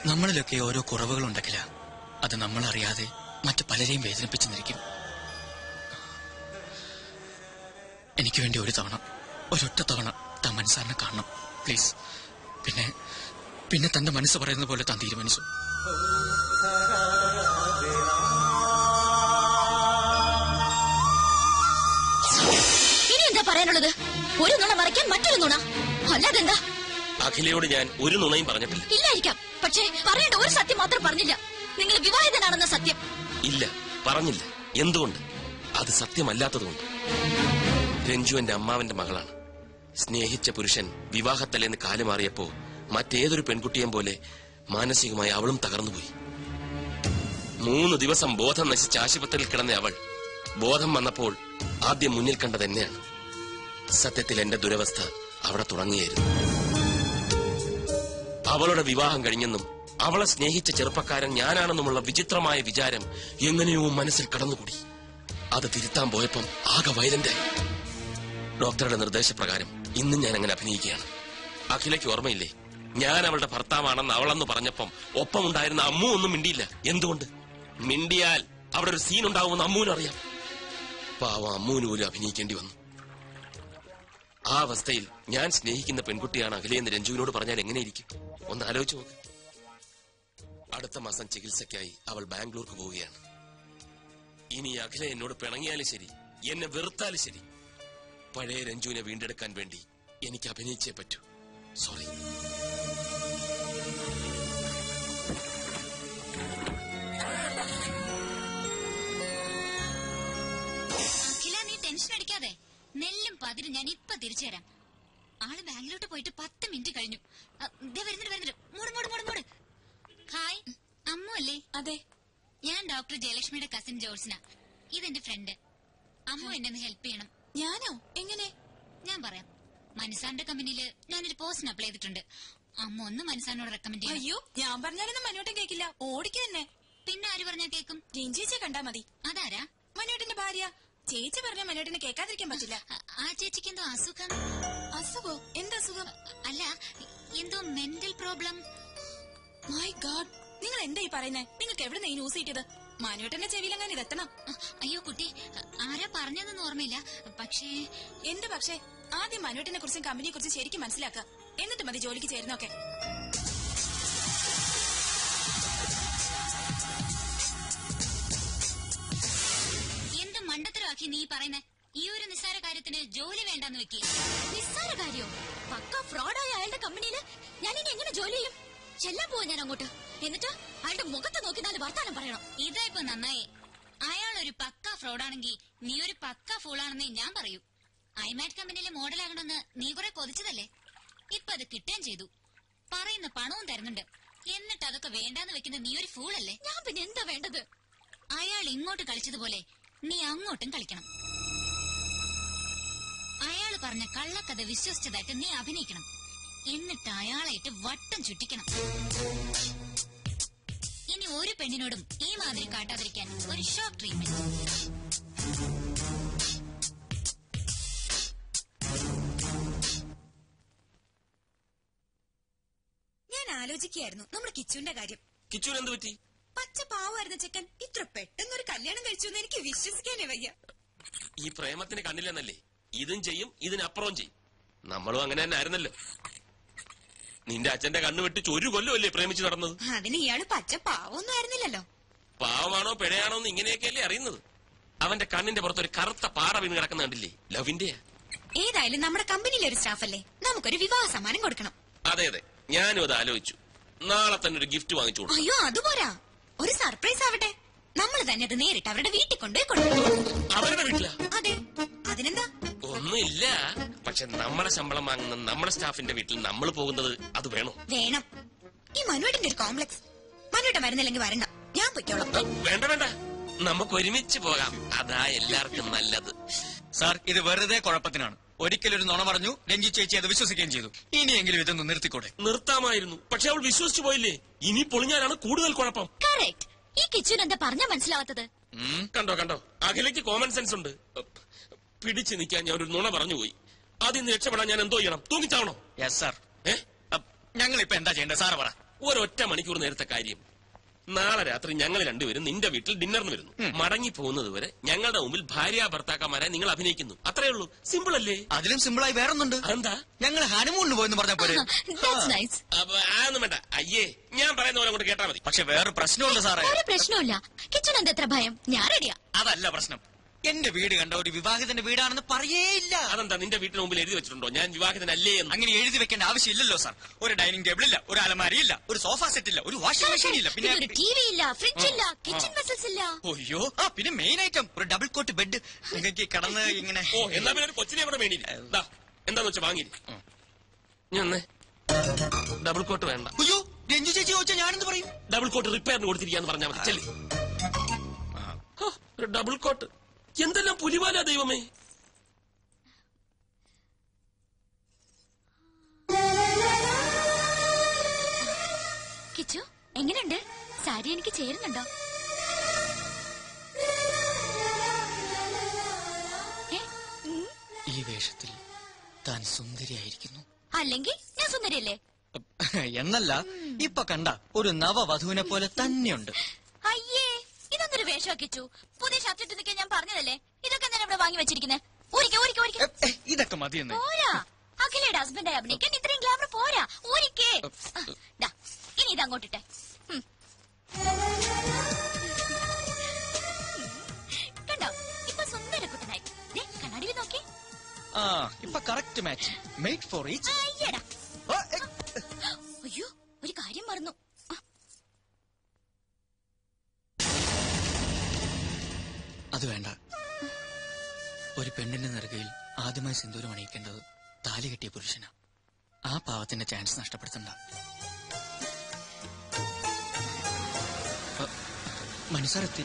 നമ്മളിലൊക്കെ ഓരോ കുറവുകളുണ്ടെങ്കില അത് നമ്മൾ അറിയാതെ മറ്റു പലരെയും വേദനിപ്പിച്ചു നിൽക്കും എനിക്ക് വേണ്ടി ഒരു തവണ ഒരൊറ്റ തവണ താൻ മനസ്സാറിനെ കാണണം പ്ലീസ് പിന്നെ പിന്നെ തന്റെ മനസ്സ് പറയുന്ന പോലെ താൻ തീരുമാനിച്ചു ഇനി എന്താ പറയാനുള്ളത് ഒരു നുണ മറയ്ക്കാൻ മറ്റൊരു നുണ അല്ലാതെന്താ അഖിലയോട് ഞാൻ ഒരു നുണയും പറഞ്ഞിട്ടില്ല ഇല്ലായിരിക്കാം പക്ഷേ പറയേണ്ട ഒരു സത്യം മാത്രം പറഞ്ഞില്ല നിങ്ങൾ വിവാഹിതനാണെന്ന സത്യം ഇല്ല പറഞ്ഞില്ല എന്തുകൊണ്ട് അത് സത്യമല്ലാത്തതുകൊണ്ട് രഞ്ജു എന്റെ അമ്മാവന്റെ മകളാണ് സ്നേഹിച്ച പുരുഷൻ വിവാഹത്തലേന്ന് കാലുമാറിയപ്പോ മറ്റേതൊരു പെൺകുട്ടിയെയും പോലെ മാനസികമായി അവളും തകർന്നുപോയി മൂന്ന് ദിവസം ബോധം നശിച്ച് ആശുപത്രിയിൽ കിടന്ന അവൾ ബോധം വന്നപ്പോൾ ആദ്യം മുന്നിൽ കണ്ടത് എന്നെയാണ് സത്യത്തിൽ എന്റെ ദുരവസ്ഥ അവിടെ തുടങ്ങിയായിരുന്നു അവളുടെ വിവാഹം കഴിഞ്ഞെന്നും അവളെ സ്നേഹിച്ച ചെറുപ്പക്കാരൻ ഞാനാണെന്നുമുള്ള വിചിത്രമായ വിചാരം എങ്ങനെയോ മനസ്സിൽ കടന്നുകൂടി അത് തിരുത്താൻ പോയപ്പം ആകെ വയലന്റായി ഡോക്ടറുടെ നിർദ്ദേശപ്രകാരം ഇന്നും ഞാൻ അങ്ങനെ അഭിനയിക്കുകയാണ് അഖിലയ്ക്ക് ഓർമ്മയില്ലേ ഞാൻ അവളുടെ ഭർത്താവാണെന്ന് അവളെന്ന് പറഞ്ഞപ്പം ഒപ്പമുണ്ടായിരുന്ന അമ്മു ഒന്നും മിണ്ടിയില്ല എന്തുകൊണ്ട് മിണ്ടിയാൽ അവിടെ ഒരു സീൻ ഉണ്ടാവുമെന്ന് അമ്മുവിനറിയാം പാവം അമ്മുവിന് പോലും അഭിനയിക്കേണ്ടി വന്നു ആ അവസ്ഥയിൽ ഞാൻ സ്നേഹിക്കുന്ന പെൺകുട്ടിയാണ് അഖിലയെന്ന് രഞ്ജുവിനോട് പറഞ്ഞാൽ എങ്ങനെയിരിക്കും ഒന്ന് ആലോചിച്ച് നോക്ക് അടുത്ത മാസം ചികിത്സയ്ക്കായി അവൾ ബാംഗ്ലൂർക്ക് പോവുകയാണ് ഇനി അഖില എന്നോട് പിണങ്ങിയാലും ശരി എന്നെ വെറുത്താലും ശരി പഴയ രഞ്ജുവിനെ വീണ്ടെടുക്കാൻ വേണ്ടി എനിക്ക് അഭിനയിച്ചേ പറ്റൂ സോറി അഖില നീ ടെൻഷൻ അടിക്കാതെ നെല്ലും പതിരും ഞാൻ ഇപ്പൊ തിരിച്ചു തരാം ആള് ബാംഗ്ലൂട്ട് പോയിട്ട് പത്ത് മിനിറ്റ് കഴിഞ്ഞു അ, ദേ വരുന്നുണ്ട് വരുന്നുണ്ട് മൂട് മൂട് മൂട് മൂട് ഹായ് അമ്മു അല്ലേ അതെ ഞാൻ ഡോക്ടർ ജയലക്ഷ്മിയുടെ കസിൻ ജോർജിന ഇതെന്റെ ഫ്രണ്ട് അമ്മു എന്നെ ഒന്ന് ഹെൽപ്പ് ചെയ്യണം ഞാനോ എങ്ങനെ ഞാൻ പറയാം മനസാറിന്റെ കമ്പനിയില് ഞാനൊരു പോസ്റ്റിന് അപ്ലൈ ചെയ്തിട്ടുണ്ട് അമ്മ ഒന്ന് മനസാറിനോട് റെക്കമെൻഡ് ചെയ്യണം അയ്യോ ഞാൻ പറഞ്ഞാലൊന്നും മനോട്ടൻ കേക്കില്ല ഓടിക്കുക തന്നെ പിന്നെ ആര് പറഞ്ഞാ കേക്കും രഞ്ജിച്ചെ കണ്ടാ മതി അതാരാ മനോട്ടിന്റെ ഭാര്യ ചേച്ചി പറഞ്ഞ മനോട്ടിനെ കേൾക്കാതിരിക്കാൻ പറ്റില്ല അ- ആ ചേച്ചിക്ക് എന്തോ അസുഖം അസുഖോ എന്താ അസുഖം അല്ല എന്തോ മെന്റൽ പ്രോബ്ലം മൈ ഗാഡ് നിങ്ങൾ എന്താ ഈ പറയുന്നേ നിങ്ങൾക്ക് എവിടെ ഈ ന്യൂസ് കിട്ടിയത് മനോട്ടന്റെ ചെവിയിലെങ്ങനെ ഇതെത്തണം അയ്യോ കുട്ടി ആരാ പറഞ്ഞതെന്ന് ഓർമ്മയില്ല പക്ഷേ എന്ത് പക്ഷേ ആദ്യം മനോട്ടിനെ കുറിച്ചും കമ്പനിയെ കുറിച്ചും ശരിക്കും മനസ്സിലാക്കുക എന്നിട്ട് മതി ജോലിക്ക് ചേരുന്നൊക്കെ എന്ത് മണ്ടത്തരമാക്കി നീ പറയുന്നേ ഈ ഒരു നിസ്സാര കാര്യത്തിന് ജോലി വേണ്ടെന്ന് വെക്കി നിസ്സാര കാര്യോ പക്ക ഫ്രോഡായ അയാളുടെ കമ്പനിയില് ഞാൻ ഇനി എങ്ങനെ ജോലി ചെയ്യും ചെല്ലാൻ പോവാ ഞാൻ അങ്ങോട്ട് എന്നിട്ട് അയാളുടെ മുഖത്ത് നോക്കി നാല് വർത്താനം പറയണം ഇതാ ഇപ്പൊ നന്നായി അയാൾ ഒരു പക്ക ഫ്രോഡാണെങ്കിൽ നീ ഒരു പക്ക ഫൂളാണെന്നേ ഞാൻ പറയൂ ഐമാറ്റ് കമ്പനിയിലെ മോഡലാകണമെന്ന് നീ കുറെ കൊതിച്ചതല്ലേ ഇപ്പൊ അത് കിട്ടുകയും ചെയ്തു പറയുന്ന പണവും തരുന്നുണ്ട് എന്നിട്ട് അതൊക്കെ വേണ്ടാന്ന് വെക്കുന്ന നീ ഒരു ഫൂളല്ലേ ഞാൻ പിന്നെ എന്താ വേണ്ടത് അയാൾ ഇങ്ങോട്ട് കളിച്ചതുപോലെ നീ അങ്ങോട്ടും കളിക്കണം അയാൾ പറഞ്ഞ കള്ളക്കഥ വിശ്വസിച്ചതായിട്ട് നീ അഭിനയിക്കണം എന്നിട്ട് അയാളായിട്ട് വട്ടം ചുറ്റിക്കണം ഇനി ഒരു പെണ്ണിനോടും ഈ മാതിരി കാട്ടാതിരിക്കാൻ ഒരു ഷോക്ക് ട്രീറ്റ്മെന്റ് ഞാൻ ആലോചിക്കുകയായിരുന്നു നമ്മുടെ കിച്ചുവിന്റെ കാര്യം കിച്ചുവിന് എന്ത് പറ്റി പച്ച പാവായിരുന്ന ചെക്കൻ ഇത്ര പെട്ടെന്ന് ഒരു കല്യാണം കഴിച്ചു എന്ന് എനിക്ക് വിശ്വസിക്കാനേ വയ്യ ഈ പ്രേമത്തിന് കണ്ണില്ലെന്നല്ലേ ഇതും ചെയ്യും ഇതിനപ്പുറവും ചെയ്യും നമ്മളും അങ്ങനെ തന്നെ ആയിരുന്നല്ലോ നിന്റെ അച്ഛന്റെ കണ്ണ് വെട്ടിച്ച് ഒരു കൊല്ലമല്ലേ പ്രേമിച്ച് നടന്നത് അതിന് ഇയാള് പച്ച പാവൊന്നും ആയിരുന്നില്ലല്ലോ പാവമാണോ പിഴയാണോ എന്ന് ഇങ്ങനെയൊക്കെയല്ലേ അറിയുന്നത് അവന്റെ കണ്ണിന്റെ പുറത്ത് ഒരു കറുത്ത പാറ വീണ് കിടക്കുന്ന കണ്ടില്ലേ ലവിന്റെയാ ഏതായാലും നമ്മുടെ കമ്പനിയിലെ ഒരു സ്റ്റാഫല്ലേ നമുക്കൊരു വിവാഹ സമ്മാനം കൊടുക്കണം അതെ അതെ ഞാനും അത് ആലോചിച്ചു നാളെ തന്നെ ഒരു ഗിഫ്റ്റ് വാങ്ങിച്ചു കൊടുക്കും അയ്യോ അതുപോരാ ഒരു സർപ്രൈസ് ആവട്ടെ നമ്മൾ തന്നെ അത് നേരിട്ട് അവരുടെ വീട്ടിൽ കൊണ്ടുപോയി കൊടുക്കും അവരുടെ വീട്ടിലാ അതെ അതിനെന്താ ഒന്നുമില്ല പക്ഷെ നമ്മുടെ ശമ്പളം വാങ്ങുന്ന നമ്മുടെ സ്റ്റാഫിന്റെ വീട്ടിൽ നമ്മൾ പോകുന്നത് അത് വേണോ വേണം ഈ മനുവേട്ടിന്റെ ഒരു കോംപ്ലക്സ് മനുവേട്ടൻ വരുന്നില്ലെങ്കിൽ വരണ്ട ഞാൻ പൊയ്ക്കോളാം അ, വേണ്ട വേണ്ട നമുക്ക് ഒരുമിച്ച് പോകാം അതാ എല്ലാവർക്കും നല്ലത് സാർ ഇത് വെറുതെ കുഴപ്പത്തിനാണ് ഒരിക്കലൊരു നുണ പറഞ്ഞു രഞ്ജി ചേച്ചി അത് വിശ്വസിക്കുകയും ചെയ്തു ഇനിയെങ്കിലും ഇതൊന്ന് നിർത്തിക്കൂടെ നിർത്താമായിരുന്നു പക്ഷെ അവൾ വിശ്വസിച്ചു പോയില്ലേ ഇനി പൊളിഞ്ഞാലാണ് കൂടുതൽ കുഴപ്പം കറക്റ്റ് ഈ കിച്ചുൻ എന്താ പറഞ്ഞാ മനസ്സിലാവാത്തത് ഉം. കണ്ടോ കണ്ടോ അഖിലേക്ക് കോമൺ സെൻസ് ഉണ്ട് പിടിച്ചു നിൽക്കാൻ ഞാൻ ഒരു നുണ പറഞ്ഞു പോയി അതിൽ നിന്ന് രക്ഷപ്പെടാൻ ഞാൻ എന്തോ ചെയ്യണം തൂങ്ങിച്ചാവണോ യെസ് സാർ ഏ ഞങ്ങൾ ഇപ്പൊ എന്താ ചെയ്യേണ്ടത് സാറ് പറ ഒരൊറ്റ മണിക്കൂർ നേരത്തെ കാര്യം നാളെ രാത്രി ഞങ്ങൾ രണ്ടുപേരും നിന്റെ വീട്ടിൽ ഡിന്നറിന് വരുന്നു മടങ്ങി പോകുന്നത് വരെ ഞങ്ങളുടെ മുമ്പിൽ ഭാര്യ ഭർത്താക്കന്മാരെ നിങ്ങൾ അഭിനയിക്കുന്നു അത്രേ ഉള്ളൂ സിമ്പിൾ അല്ലേ അതിലും സിമ്പിളായി വേറൊന്നുണ്ട് അതെന്താ ഞങ്ങൾ ഹണിമൂണിന് പോയെന്ന് പറഞ്ഞ പോലെ ദാറ്റ്സ് നൈസ് അപ്പൊ അതൊന്നും വേണ്ട അയ്യേ ഞാൻ പറയുന്ന പോലെ കൊണ്ട് കേട്ടാ മതി പക്ഷെ വേറെ പ്രശ്നമുണ്ട് സാറേ ഒരു പ്രശ്നമില്ല കിച്ചൺ എന്താ എത്ര ഭയം ഞാൻ റെഡിയാ അതല്ല പ്രശ്നം എന്റെ വീട് കണ്ട ഒരു വിവാഹിതന്റെ വീടാണെന്ന് പറയേയില്ല അതെന്താ നിന്റെ വീട്ടിന് മുമ്പിൽ എഴുതി വെച്ചിട്ടുണ്ടോ ഞാൻ വിവാഹിതനല്ലേ എന്ന് അങ്ങനെ എഴുതി വെക്കേണ്ട ആവശ്യമില്ലല്ലോ സാർ ഒരു ഡൈനിങ് ടേബിൾ ഇല്ല ഒരു അലമാരി ഇല്ല ഒരു സോഫ സെറ്റ് ഇല്ല ഒരു വാഷിംഗ് മെഷീൻ ഇല്ല പിന്നെ ഒരു പിന്നെ ടി വി ഇല്ല ഫ്രിഡ്ജ് ഇല്ല കിച്ചൺ വെസൽസ് ഇല്ല അയ്യോ ആ പിന്നെ മെയിൻ ഐറ്റം ഒരു ഡബിൾ കോട്ട് ബെഡ് നിങ്ങൾക്ക് കിടന്ന് ഇങ്ങനെ ഓ എന്നാ പിന്നെ ഒരു കൊച്ചിനെ കൂടെ വേണ്ടിയില്ല ദാ, എന്താന്ന് വെച്ചാ വാങ്ങി ഞാൻ ഡബിൾ കോട്ട് വേണ്ട അയ്യോ രഞ്ജു ചേച്ചി ചോദിച്ചാൽ ഞാനെന്ത് പറയും ഡബിൾ കോട്ട് റിപ്പയറിന് കൊടുത്തിരിക്കാന്ന് പറഞ്ഞാൽ മതി ചെല്ലി ഒരു ഡബിൾ കോട്ട് എന്തെല്ലാം പുലിവാല ദൈവമേ കിച്ചു എങ്ങനെയുണ്ട് സാരി എനിക്ക് ചേരുന്നുണ്ടോ ഏ? ഉം. ഈ വേഷത്തിൽ താൻ സുന്ദരിയായിരിക്കുന്നു അല്ലെങ്കിൽ ഞാൻ സുന്ദരിയല്ലേ എന്നല്ല ഇപ്പൊ കണ്ട ഒരു നവവധുവിനെ പോലെ തന്നെയുണ്ട് അയ്യേ ഇതൊന്നൊരു വേഷം കിച്ചു പുതിയ ഷർട്ട് ഇട്ട് നിൽക്കാൻ ഞാൻ പറഞ്ഞതല്ലേ ഇതൊക്കെ ഞാൻ ഇവിടെ വാങ്ങി വെച്ചിരിക്കുന്നത് ഊരിക്ക ഊരിക്ക ഊരിക്ക എ, എ, ഇതൊക്കെ മതിയെന്ന് പോരാ അഖിലയുടെ ഹസ്ബൻഡായി അഭിനയിക്കാൻ ഇത്രയും ഗ്ലാമർ പോരാ ഊരിക്കേ ആ, ദാ, ഇനി ഇത് അങ്ങോട്ടിട്ടെ ഉം. കണ്ടോ ഇപ്പൊ സുന്ദര കുട്ടനായി ദേ, കണ്ണാടിയിൽ നോക്കി ആ ഇപ്പൊ correct match made for each അയ്യടാ അയ്യോ ഒരു കാര്യം മറന്നു ആ, അത് വേണ്ട ഒരു പെണ്ണിന്റെ നെറുകയിൽ ആദ്യമായി സിന്ദൂരം അണിയിക്കേണ്ടത് താലി കെട്ടിയ പുരുഷനാ ആ പാവത്തിന്റെ ചാൻസ് നഷ്ടപ്പെടുത്തണ്ട മനസ്സറെത്തി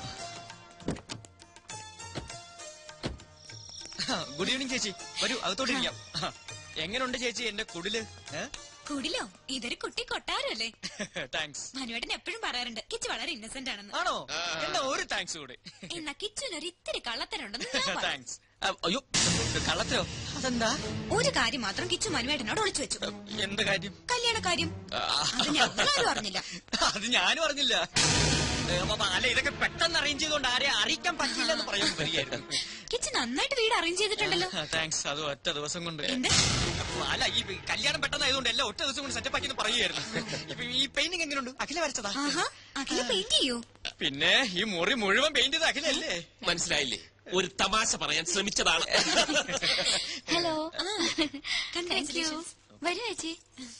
ഗുഡ് ഈവനിങ് ചേച്ചി വരൂ അകത്തോട്ടിരിക്കാം എങ്ങനെയുണ്ട് ചേച്ചി എന്റെ കുടില് കുടിലോ ഇതൊരു കുട്ടി കൊട്ടാരല്ലേ താങ്ക്സ് മനുവേട്ടൻ എപ്പോഴും പറയാറുണ്ട് കിച്ചു വളരെ ഇന്നസെന്റ് ആണെന്ന് ആണോ എന്നാ ഒരു താങ്ക്സ് കൂടെ എന്നാ കിച്ചുനൊരു ഇത്തിരി കള്ളത്തരുണ്ടെന്ന് ഞാൻ പറയാം. താങ്ക്സ് അയ്യോ കള്ളത്തിലോ അതെന്താ ഒരു കാര്യം മാത്രം കിച്ചു മനുവേട്ടനോട് ഒളിച്ചു വെച്ചു എന്ത് കാര്യം കല്യാണ കാര്യം അത് ഞങ്ങളാരും അറിഞ്ഞില്ല അത് ഞാനും അറിഞ്ഞില്ല ഏ, അപ്പൊ അല്ല ഇതൊക്കെ പെട്ടെന്ന് അറേഞ്ച് ചെയ്തുകൊണ്ട് ആരെ അറിയിക്കാൻ പറ്റില്ല എന്ന് പറയാൻ വരികയായിരുന്നു കിച്ചു നന്നായിട്ട് വീട് അറേഞ്ച് ചെയ്തിട്ടുണ്ടല്ലോ താങ്ക്സ് അത് ഒറ്റ ദിവസം കൊണ്ട് എന്ത് അപ്പൊ അല്ല ഈ കല്യാണം പെട്ടെന്ന് ആയതുകൊണ്ട് എല്ലാം ഒറ്റ ദിവസം കൊണ്ട് സെറ്റപ്പ് ആക്കി പറയുമായിരുന്നു ഇപ്പൊ ഈ പെയിന്റിംഗ് എങ്ങനെയുണ്ട് അഖില വരച്ചതാ ആഹാ അഖില പെയിന്റ് ചെയ്യൂ പിന്നെ ഈ മുറി മുഴുവൻ പെയിന്റ് ചെയ്ത് അഖിലല്ലേ മനസ്സിലായില്ലേ ഒരു തമാശ പറയാൻ ശ്രമിച്ചതാണ് ഹലോ താങ്ക് യു കൺഗ്രാറ്റുലേഷൻസ് വരൂ ചേച്ചി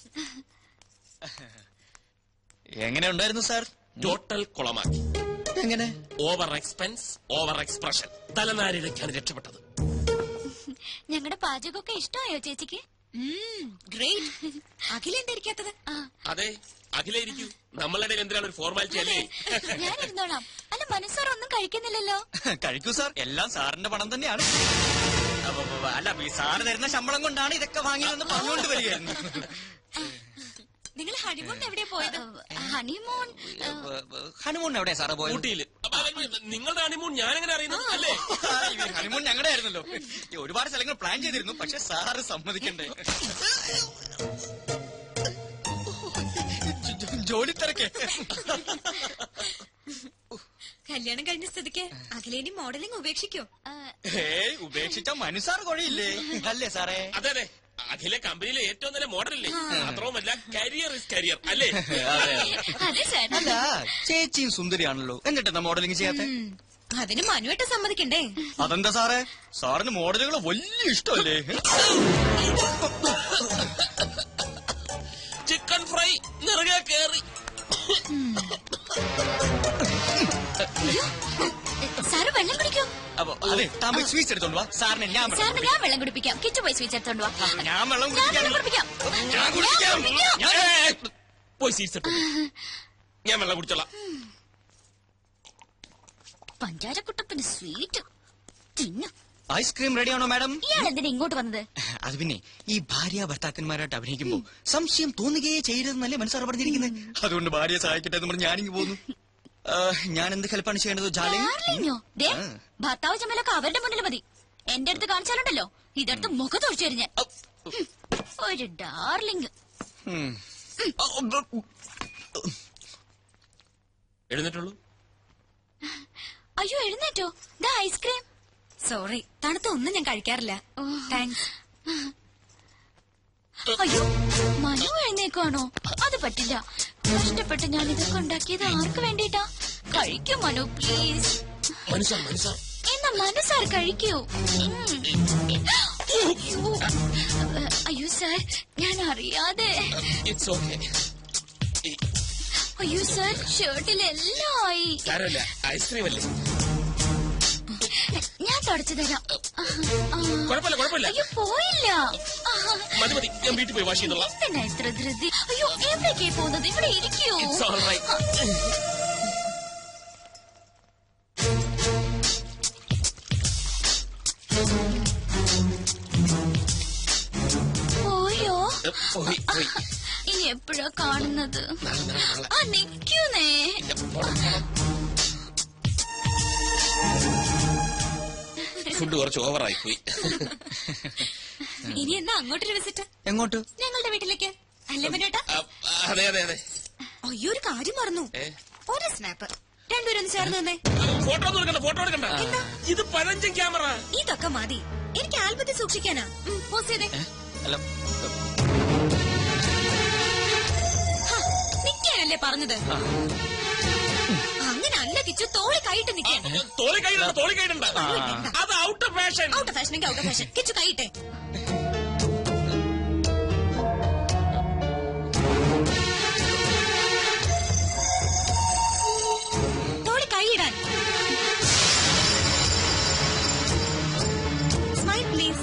എങ്ങനെ ഉണ്ടായിരുന്നു സാർ ടോട്ടൽ കുളമാക്കി എങ്ങനെ ഓവർ എക്സ്പെൻസ് ഓവർ എക്സ്പ്രഷൻ തലനാരിഴയ്ക്കാണ് രക്ഷപ്പെട്ടത് ഞങ്ങളുടെ പാചകമൊക്കെ ഇഷ്ടമായോ ചേച്ചിക്ക് ഗ്രേറ്റ് അഖില എന്താ ഇരിക്കാത്തത് ആ അതെ അഖിലായിരിക്കൂ നമ്മളുടെ എന്തിനാണ് ഒരു ഫോർമാലിറ്റി അല്ലേ ഞാൻ ഇരുന്നോളാം അല്ല മനസ്സാർ ഒന്നും കഴിക്കുന്നില്ലല്ലോ കഴിക്കൂ സാർ എല്ലാം സാറിന്റെ പണം തന്നെയാണ് അപ്പൊ, അപ്പൊ, അല്ല ഈ സാറ് തരുന്ന ശമ്പളം കൊണ്ടാണ് ഇതൊക്കെ വാങ്ങിയതെന്ന് പറഞ്ഞുകൊണ്ട് വരികയായിരുന്നു നിങ്ങൾ ഹണിമൂൺ എവിടെയാ പോയത് ഹണിമൂൺ ഹനുമൂൺ എവിടെയാ സാറ് പോയത് ഊട്ടിയില് അപ്പൊ അല്ല, നിങ്ങളുടെ ഹണിമൂൺ ഞാൻ എങ്ങനെ അറിയുന്നത് അല്ലേ ഹണിമൂൺ ഞങ്ങളുടെ ആയിരുന്നല്ലോ ഈ ഒരുപാട് സ്ഥലങ്ങൾ പ്ലാൻ ചെയ്തിരുന്നു പക്ഷെ സാറ് സമ്മതിക്കണ്ടേ ജോ- ജോ- ജോലി തിരക്കേ കല്യാണം കഴിഞ്ഞ സ്ഥിതിക്ക് അഖിലേനി മോഡലിംഗ് ഉപേക്ഷിക്കോ ഏയ് ഉപേക്ഷിച്ച മനുസാർ കൊഴയില്ലേ അല്ലേ സാറേ അതെ അതെ അഖില കമ്പനിയിലെ ഏറ്റവും നല്ല മോഡലല്ലേ മാത്രവുമല്ല കരിയർ ഇസ് കരിയർ അല്ലേ അതെ സാർ അല്ല ചേച്ചിയും സുന്ദരിയാണല്ലോ എന്നിട്ടെന്താ മോഡലിംഗ് ചെയ്യാത്ത ഉം. അതിന് മനുവേട്ട സമ്മതിക്കണ്ടേ അതെന്താ സാറേ സാറിന് മോഡലുകൾ വലിയ ഇഷ്ടമല്ലേ ചിക്കൻ ഫ്രൈ നിറകെ കേറി സാറ് വെള്ളം കുടിക്കൂ അപ്പൊ അതെ താൻ പോയി സ്വീറ്റ്സ് എടുത്തോണ്ട് വാ സാറിന് ഞാൻ വെള്ളം സാറിന് ഞാൻ വെള്ളം കുടിപ്പിക്കാം കിച്ചു പോയി സ്വീറ്റ് എടുത്തോണ്ട് വാ കുടിപ്പിക്കാം. ഞാൻ വെള്ളം ഞാൻ വെള്ളം കുടിപ്പിക്കാം കുടിപ്പിക്കാം ഞാൻ കുടിക്കാം ഞാൻ- ഏയ്, പോയി സീറ്റ്സ് എടുത്തു ഞാൻ വെള്ളം കുടിച്ചോളാം പഞ്ചാരക്കുട്ടപ്പന് സ്വീറ്റ് തിന്നു ഐസ്ക്രീം റെഡിയാണോ മാഡം ഇയാൾ എന്തിനാ ഇങ്ങോട്ട് വന്നത് അത് പിന്നെ ഈ ഭാര്യ ഭർത്താക്കന്മാരായിട്ട് അഭിനയിക്കുമ്പോ സംശയം തോന്നുകയേ ചെയ്യരുതെന്നല്ലേ മനസ്സാറ് പറഞ്ഞിരിക്കുന്നത് അതുകൊണ്ട് ഭാര്യയെ സഹായിക്കട്ടെ എന്ന് പറഞ്ഞ് ഞാനിങ്ങ് പോന്നു ആ, ഞാൻ എന്ത് ഹെൽപ്പാണ് ചെയ്യേണ്ടത് ജാലി ഡാർലിങ്ങോ ദേ ആ. ഭർത്താവ് ചമ്മലൊക്കെ അവരുടെ മുന്നിൽ മതി എന്റെ അടുത്ത് കാണിച്ചാലുണ്ടല്ലോ ഇതെടുത്ത് മുഖത്തൊഴിച്ചു തരും ഞാൻ ഒരു ഡാർലിങ് ഉം. എഴുന്നേറ്റുള്ളൂ അയ്യോ എഴുന്നേറ്റോ ദാ ഐസ്ക്രീം സോറി തണുത്ത ഒന്നും ഞാൻ കഴിക്കാറില്ല താങ്ക്സ് അയ്യോ മനു എഴുന്നേക്കാണോ അത് പറ്റില്ല കഷ്ടപ്പെട്ട് ഞാൻ ഇതൊക്കെ ഉണ്ടാക്കിയത് ആർക്ക് വേണ്ടിട്ടാ കഴിക്കൂ മനു പ്ലീസ് മനസ്സാർ മനസ്സാർ എന്നാ മനസ്സാർ കഴിക്കൂ ഉം. അയ്യോ അയ്യോ സാർ ഞാൻ അറിയാതെ ഇറ്റ്സ് ഓക്കെ അയ്യോ സാർ ഷർട്ടിൽ എല്ലാം ആയി സാരമില്ല ഐസ്ക്രീം അല്ലേ ഞാൻ തുടച്ചു തരാം ആ, ആ. കുഴപ്പമില്ല കുഴപ്പമില്ല അയ്യോ പോയില്ല ആ, മതി മതി ഞാൻ വീട്ടിൽ പോയി വാഷ് ചെയ്തോളാം എന്തിനാ ഇത്ര ധൃതി അയ്യോ എവിടേക്കേ പോകുന്നത് ഇവിടെ ഇരിക്കൂ ഇറ്റ്സ് ഓൾ റൈറ്റ് പോയോ പോയി പോയി ഇനി എപ്പോഴാ കാണുന്നത് നാളെ നാളെ നാളെ ആ നിക്കൂന്നേ ഇല്ല, പോണം, പോണം. ഫുഡ് കുറച്ച് ഓവറായി പോയി ഇനി എന്നാ അങ്ങോട്ടൊരു വിസിറ്റ് എങ്ങോട്ട് ഞങ്ങളുടെ വീട്ടിലേക്ക് അല്ലേ മനോട്ടാ ആ, അതെ അതെ അതെ അയ്യോ ഒരു കാര്യം മറന്നു ഏ? ഒരു സ്നാപ്പ് രണ്ടുപേരും ഒന്ന് ചേർന്ന് നിന്നേ ഫോട്ടോ ഒന്നും എടുക്കണ്ട ഫോട്ടോ എടുക്കണ്ട ഇത് പഴഞ്ചൻ ക്യാമറ ഇതൊക്കെ മതി എനിക്ക് ആൽബത്തിൽ സൂക്ഷിക്കാനാ പോസ്റ്റ് ചെയ്തേ ഏ? അല്ല ഹ, നിക്കാനല്ലേ പറഞ്ഞത് അങ്ങനെ അല്ല കിച്ചു തോളി കൈയിട്ട് നിക്കാൻ തോളി കൈയിടണ്ട തോളി കൈയിടണ്ട അത് ഔട്ട് ഓഫ് ഫാഷൻ ഔട്ട് ഫാഷനെങ്കിൽ ഔട്ട് ഫാഷൻ കിച്ചു കൈയിട്ടെ തോളി കൈയിടാൻ സ്മൈൽ പ്ലീസ്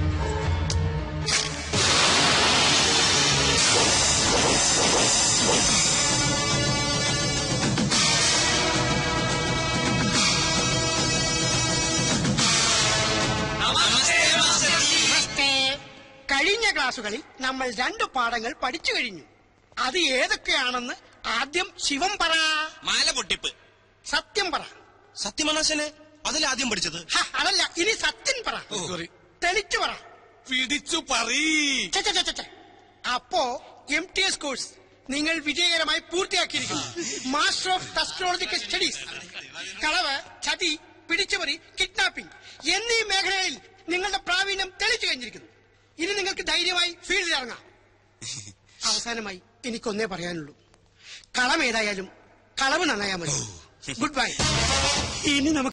നമസ്തേ. കഴിഞ്ഞ ക്ലാസ്സുകളിൽ നമ്മൾ രണ്ട് പാഠങ്ങൾ പഠിച്ചു കഴിഞ്ഞു അത് ഏതൊക്കെയാണെന്ന് ആദ്യം ശിവം പറ മാല പൊട്ടിപ്പ് സത്യം പറ സത്യമനാശനെ അതിലാദ്യം പഠിച്ചത് ഹ, അതല്ല ഇനി സത്യം പറ തെളിച്ചു പറ പിടിച്ചു പറീ ഛെ, ഛെ, ഛെ, ഛെ, ഛെ. അപ്പോ എം ടി എസ് കോഴ്സ് നിങ്ങൾ വിജയകരമായി പൂർത്തിയാക്കിയിരിക്കുന്നു മാസ്റ്റർ ഓഫ് ടെക്നോളജിക്കൽ സ്റ്റഡീസ് കളവ് ചതി പിടിച്ചുപറി കിഡ്നാപ്പിംഗ് എന്നീ മേഖലകളിൽ നിങ്ങളുടെ പ്രാവീണ്യം തെളിച്ചു കഴിഞ്ഞിരിക്കുന്നു ഇനി നിങ്ങൾക്ക് ധൈര്യമായി ഫീൽഡിൽ ഇറങ്ങാം അവസാനമായി എനിക്കൊന്നേ പറയാനുള്ളൂ കളം ഏതായാലും കളവ് നന്നായാൽ മതി ഗുഡ് ബൈ ഇനി നമുക്ക്